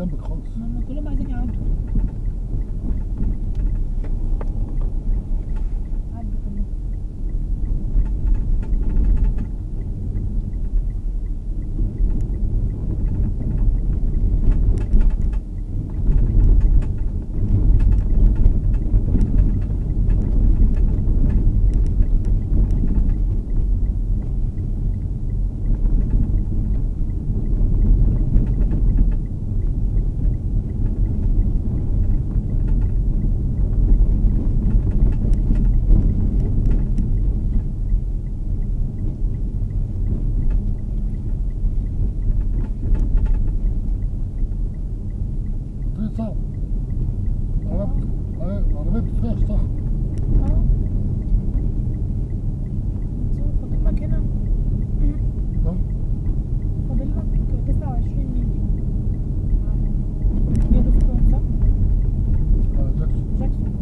جنبك خالص هم كلهم عايزين يعدوا عدوا كلهم طريق صعب العربية أي- العربية بتتفاش صح اه نشوف فاضل لك هنا ها؟ فاضل لك 29 ميل يلوستون صح؟ على جاكسون جاكسون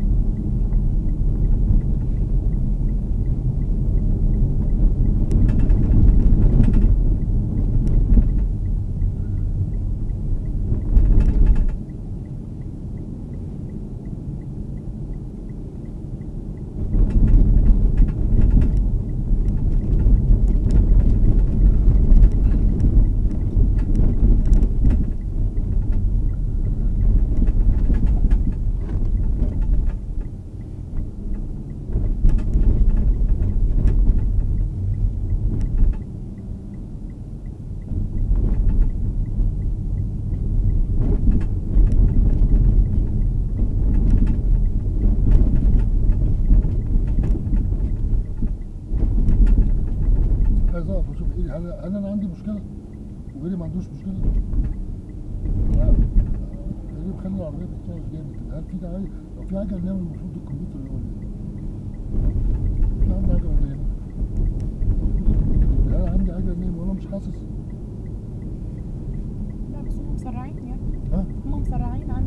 عايز اقف اشوف ايه هل هل انا عندي مشكله وغيري ما عندوش مشكله لا غيري مخلي العربيه بتتفرج جامد كده هل في داعي لو في حاجه نعمل المفروض الكمبيوتر يقول لي في عندي حاجه ولا ايه المفروض الكمبيوتر يقول لي هل عندي حاجه نعمل وانا مش حاسس لا بس هم مسرعين يعني ها هم مسرعين عنه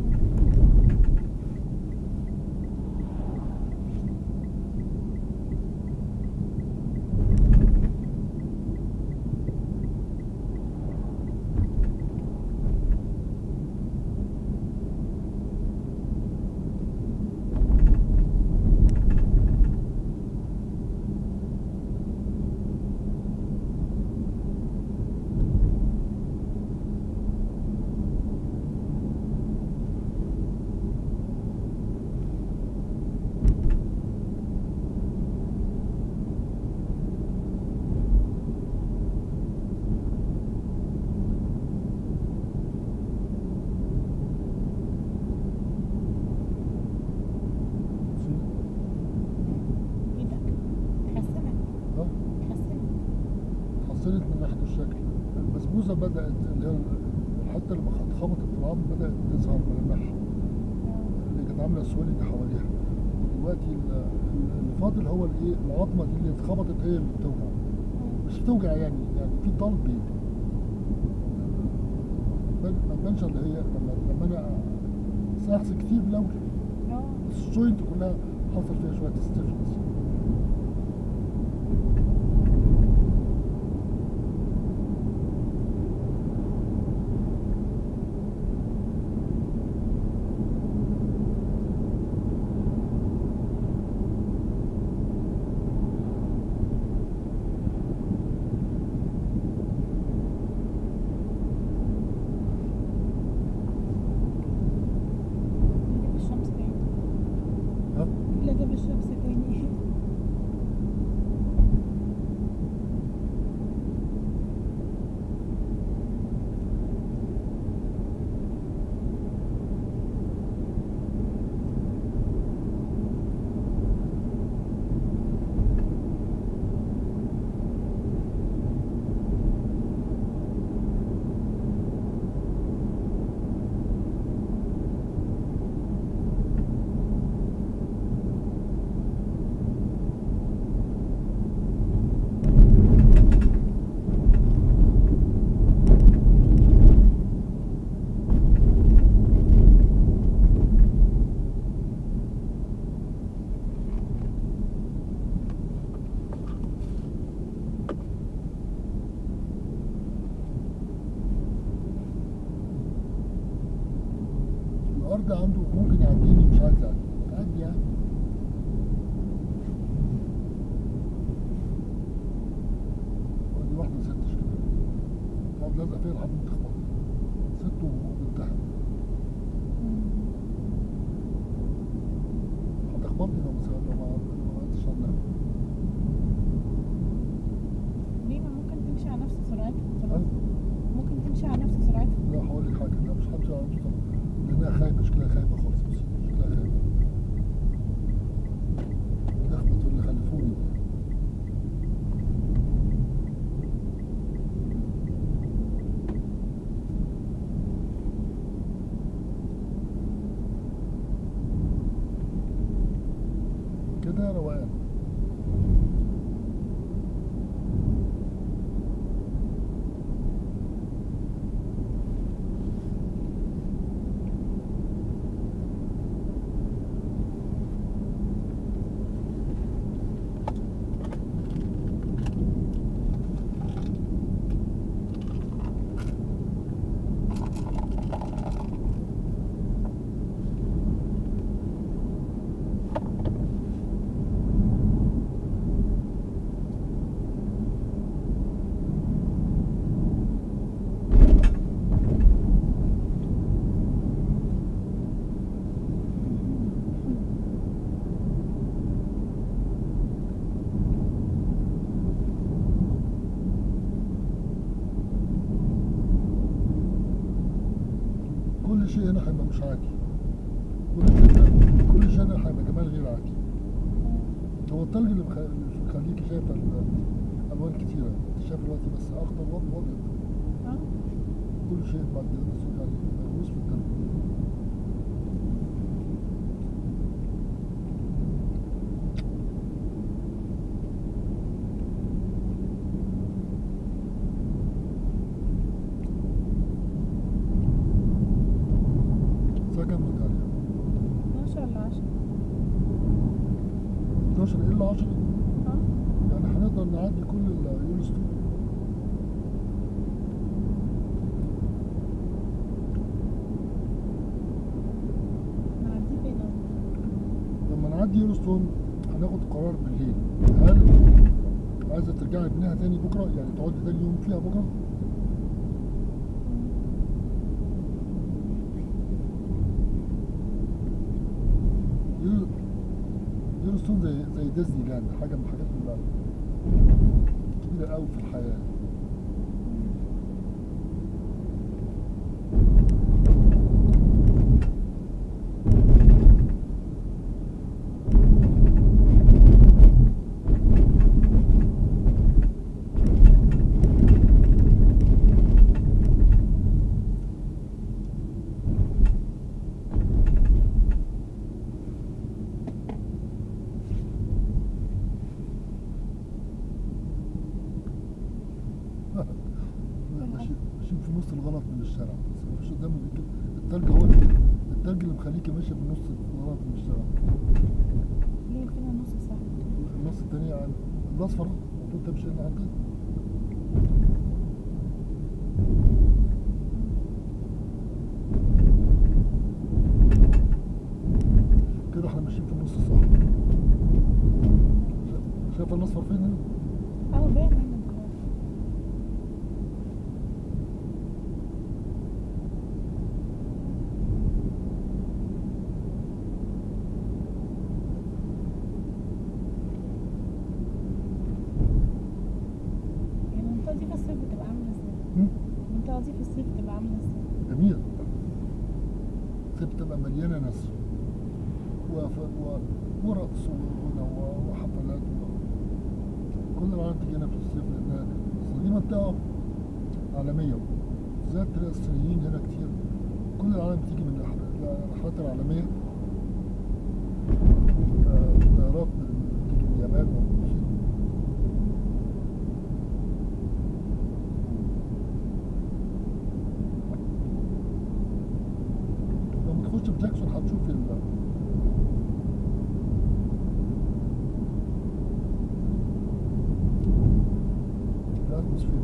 ايدك تحسنك ها تحسنك حصلت من ناحيه الشكل البسبوسه بدات اللي هي الحته اللي اتخبطت في العظم بدات تظهر ملامحها اللي كانت عامله سويلنج حواليها دلوقتي ال- ال- اللي فاضل هو الايه العظمه دي اللي اتخبطت هي اللي بتوجع مش بتوجع يعني يعني في ضل بيد ما تبانش اللي هي لما لما انا ساحس كتير الاول اه بس الجوينت كلها حصل فيها شويه ستيفنس اللي جاب الشمس تاني ها اللي جاب الشمس تاني ده عنده ممكن يعديني مش عايز يعدي يعدي يعني ودي واحدة ست مش كده قاعد لازقة فيها لحد ما تخبط ست وبنتها هتخبطني لو ما لو ما لو ما بعدتش عنها ليه ما ممكن تمشي على نفس سرعتها خلاص أيوة. ممكن تمشي على نفس سرعتها لا هقول لك حاجة لا مش همشي على نفس طبعا لأنها خايبة شكلها خايبة خالص بس شكلها خايبة تخبط اللي خلفوني كده روقان كل شيء هنا هيبقى مش عادي كل شيء كل شيء هنا هيبقى جمال غير عادي هو التلج اللي مخ- اللي مخليكي شايفه ال- الوان كتيره انت شايف دلوقتي بس اخضر وابيض وابيض اه كل شيء بعد كده بس يعني مغروس في الدم سكن ميداليا 12 ولا 10 12 الا 10 اه يعني هنقدر نعدي كل اليونستون نعدي فين اهو لما نعدي يونستون هناخد قرار بالليل هل عايزه ترجعي ابنها تاني بكره يعني تقعدي تاني يوم فيها بكره يو- يونستون زي زي ديزني لاند حاجه من الحاجات اللي كبيره قوي في الحياه ماشي ماشيين في نص الغلط من الشارع بس مفيش قدامي غير كده. التلج هو اللي التلج اللي مخليكي ماشيه بنص الغلط من الشارع ليه فين النص صح النص التاني عن الاصفر المفروض تمشي هنا عندك كده احنا ماشيين في النص الصح شايف- شايف الاصفر فين هنا؟ اه باين هنا دلوقتي يعني المنطقة دي في الصيف بتبقى عاملة ازاي؟ هم؟ المنطقة دي في الصيف بتبقى عاملة ازاي؟ جميل بتبقى مليانة ناس وف- و- ورقص وغنى و- وحفلات و- كل العالم تيجي هنا في الصيف لأن أصل دي منطقة عالمية زي تلاقي الصينيين هنا كتير كل العالم بتيجي من الرح- الرحلات العالمية آه، طيارات من- بتيجي من اليابان والصين لما تخش في جاكسون هتشوف ال الاتموسفير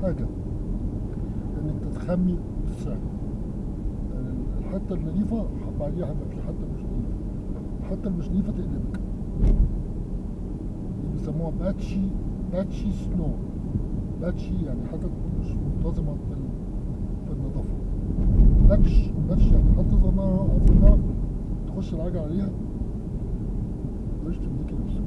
حاجة انك تتخمي وتساعد يعني الحتة النظيفة بعديها هيبقى في حتة مش نظيفة الحتة المش نظيفة تقلبك دي بيسموها باتشي باتشي سنو باتشي يعني حتت مش منتظمة في ال- في النظافة باتش باتش يعني حتة صغيرة صغيرة تخش العجل عليها مش تملكي نفسك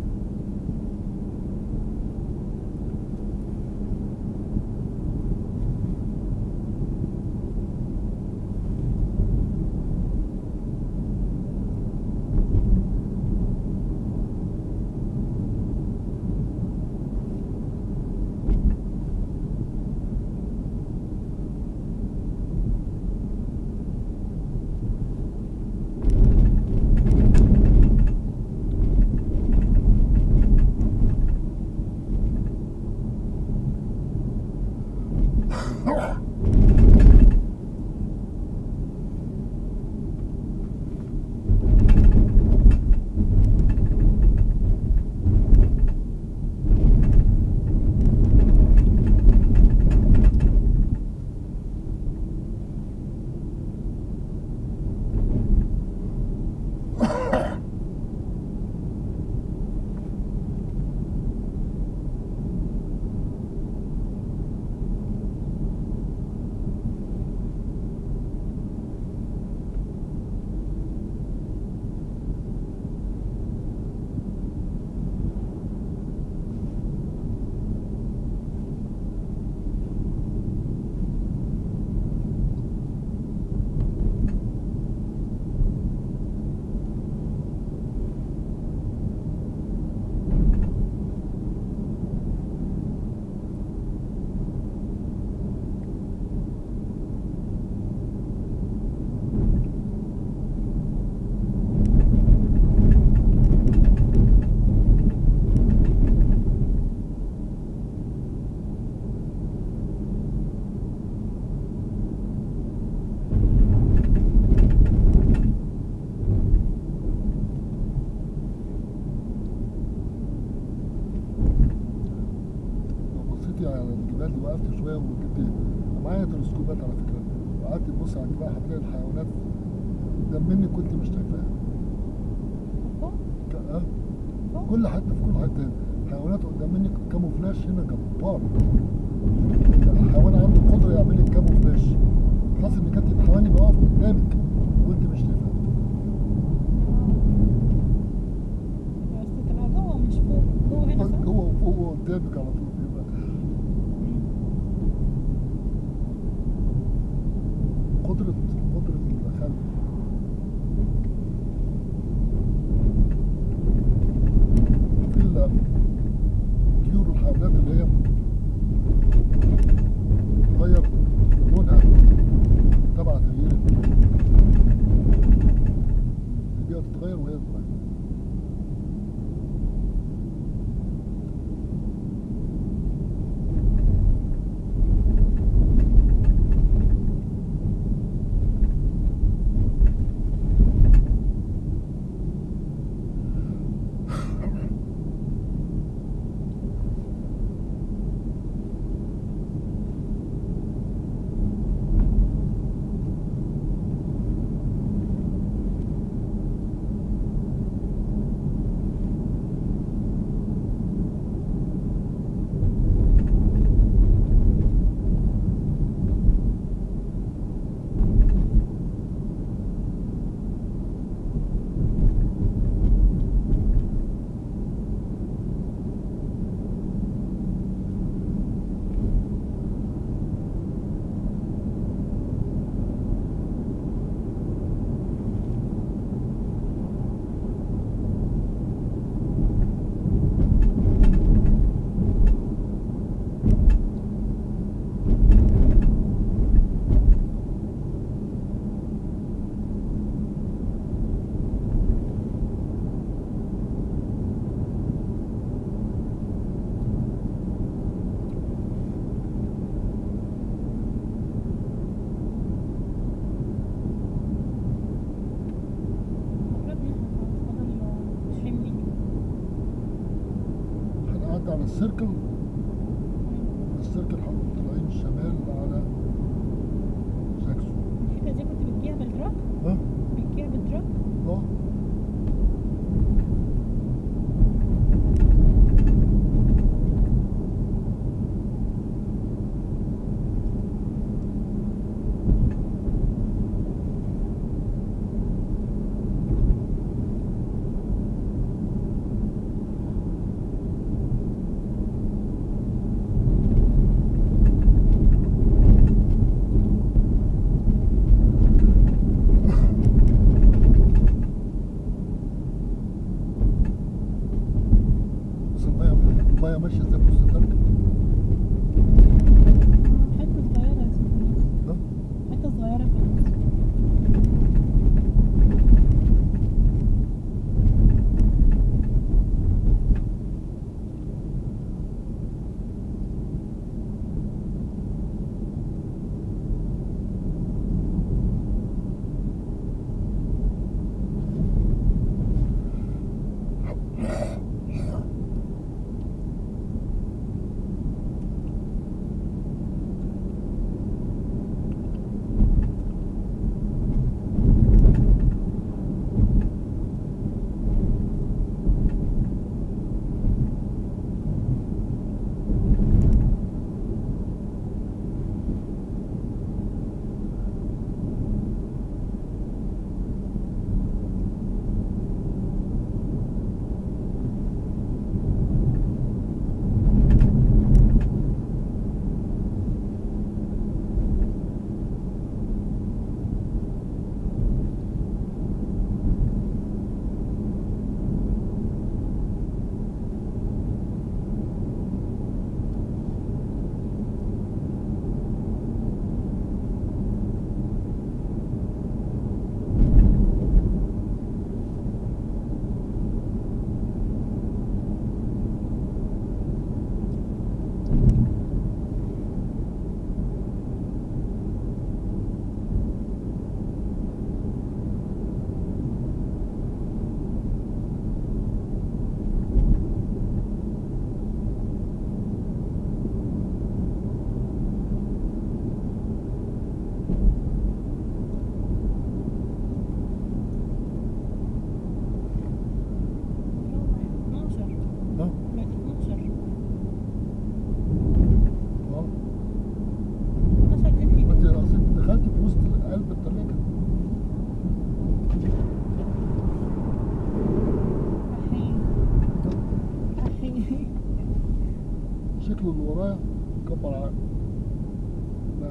لو بصيتي على الجبال دي وقفت شويه وجبت معايا تلسكوبات على فكره وقعدت تبص على الجبال هتلاقي الحيوانات قدام منك كنت مش شايفاها فوق ك- أه؟ فوق كل حته في كل حته حيوانات قدام منك كاموفلاش هنا جبار الحيوان عنده قدره يعمل لك كاموفلاش خاص ان كانت الحيوان يبقى واقف قدامك وانت مش شايفاه بس تبقى جوه مش فوق جوه هنا صح؟ جوه وفوق وقدامك على طول يبقى مم. قدره قدره الخلق في الطيور والحيوانات اللي هي تغير لونها تبع تغيير البيئة تتغير وهي تتغير السيركل السيركل حلو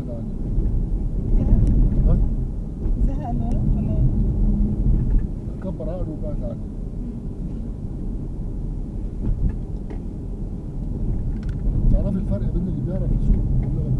عني زهق ها زهق الولد ولا ايه؟ كبر عقله وبعد عني تعرفي الفرق بين اللي بيعرف يسوق واللي ما